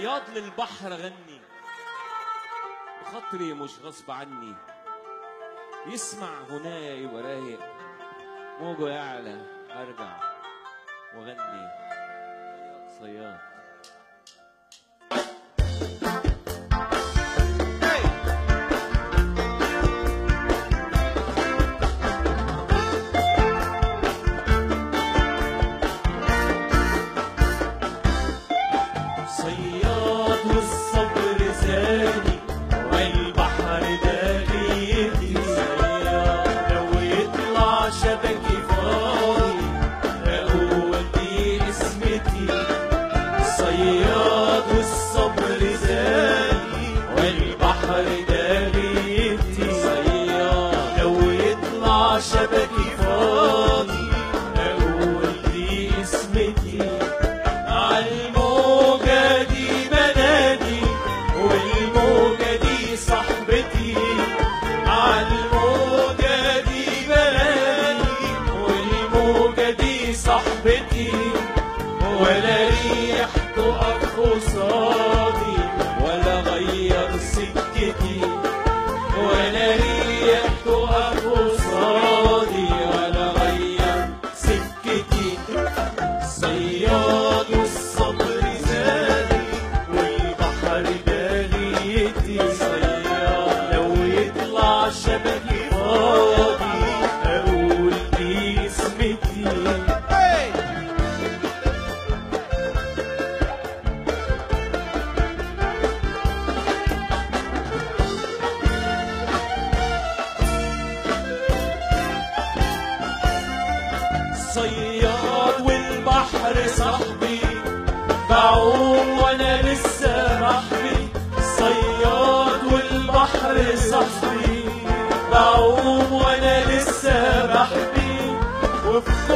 صياد للبحر غني بخاطري مش غصب عني يسمع غنايا يبقى رايق موجه يعلى ارجع واغني صياد صياد والصبر زاني والبحر داغيتي صياد لو يطلع شبكي فاضي اقول دي اسمتي صياد والصبر زاني والبحر داغيتي صياد لو يطلع شبكي فاضي اقول دي اسمتي عالموجة دي بنادي والموجة دي صاحبتي عالموجة دي بنادي والموجة دي صاحبتي ولا ريح تقف قصادي ولا غير سكتي ولا ريح تقف قصادي ولا غير سكتي صياد والصبر زادي والبحر داغيتي صياد لو يطلع شبكي فاضي اقول دي اسمتي صياد والبحر صاحبي بعوم وانا لسه بحبي صياد والبحر صاحبي بعوم وانا لسه بحبي وفي